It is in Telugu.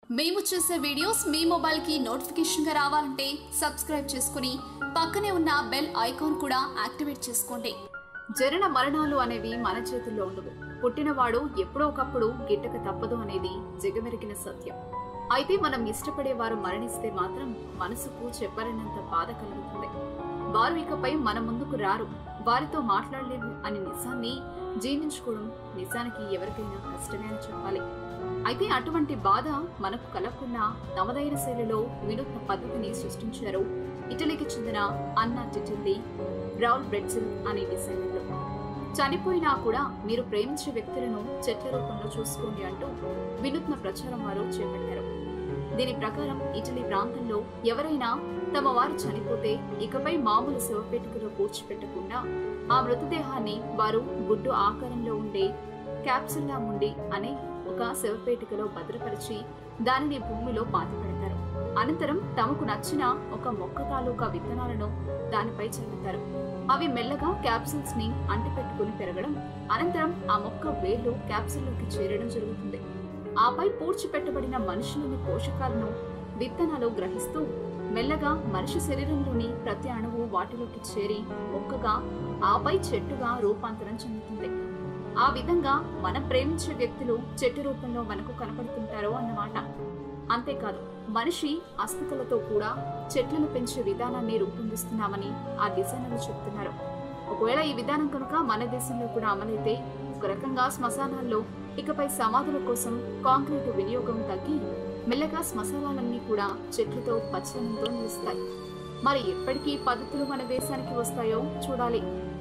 మేము చేసే వీడియోస్ మీ మొబైల్ కి నోటిఫికేషన్ గా రావాలంటే సబ్స్క్రైబ్ చేసుకుని పక్కనే ఉన్న బెల్ ఐకాన్ కూడా యాక్టివేట్ చేసుకోండి జనన మరణాలు అనేవి మన చేతుల్లో ఉండవు పుట్టినవాడు ఎప్పుడో ఒకప్పుడు గిట్టక తప్పదు అనేది జగమెరిగిన సత్యం అయితే మనం ఇష్టపడే వారు మరణిస్తే మాత్రం మనసుకు చెప్పలేనంత బాధ కలుగుతుంది వారు ఇకపై మన ముందుకు రారు వారితో మాట్లాడలేము అనే నిజాన్ని జీర్ణించుకోవడం నిజానికి ఎవరికైనా కష్టమే అని చెప్పాలి అయితే అటువంటి బాధ మనకు కలగకుండా తమదైన శైలిలో వినూత్న పద్ధతిని సృష్టించారు ఇటలీకి చెందిన అన్నా టిటిల్లి బ్రౌన్ బ్రెడ్సిల్ అనే డిజైనర్లు చనిపోయినా కూడా మీరు ప్రేమించే వ్యక్తులను చెట్ల రూపంలో చూసుకోండి అంటూ వినూత్న ప్రచారం వారు చేపట్టారు దీని ప్రకారం ఇటలీ ప్రాంతంలో ఎవరైనా తమ వారు చనిపోతే ఇకపై మామూలు శవపేటికలో పూడ్చిపెట్టకుండా ఆ మృతదేహాన్ని వారు గుడ్డు ఆకారంలో ఉండే క్యాప్సుల్లా ముండి అనే ఒక శవపేటికలో భద్రపరిచి దానిని భూమిలో పాతిపెడతారు అనంతరం తమకు నచ్చిన ఒక మొక్క తాలూకా విత్తనాలను దానిపై చల్లుతారు అవి మెల్లగా క్యాప్సిల్స్ ని అంటిపెట్టుకుని పెరగడం అనంతరం ఆ మొక్క వేర్లు క్యాప్సిల్లోకి చేరడం జరుగుతుంది ఆపై పూడ్చిపెట్టబడిన మనుషులోని పోషకాలను విత్తనాలు గ్రహిస్తూ మెల్లగా మనిషి శరీరంలోని ప్రతి అణువు వాటిలోకి చేరి మొక్కగా ఆపై చెట్టుగా రూపాంతరం చెందుతుంది ఆ విధంగా మనం ప్రేమించే వ్యక్తులు చెట్టు రూపంలో మనకు కనపడుతుంటారు అన్నమాట అంతేకాదు మనిషి అస్థికలతో కూడా చెట్లను పెంచే విధానాన్ని రూపొందిస్తున్నామని ఆ డిజైనర్లు చెప్తున్నారు ఒకవేళ ఈ విధానం కనుక మన దేశంలో కూడా అమలైతే ఒక రకంగా శ్మశానాల్లో ఇకపై సమాధుల కోసం కాంక్రీటు వినియోగం తగ్గి మెల్లగా శ్మశానాలన్నీ కూడా చెట్లతో పచ్చదనంతో నిలుస్తాయి మరి ఎప్పటికీ పద్ధతులు మన దేశానికి వస్తాయో చూడాలి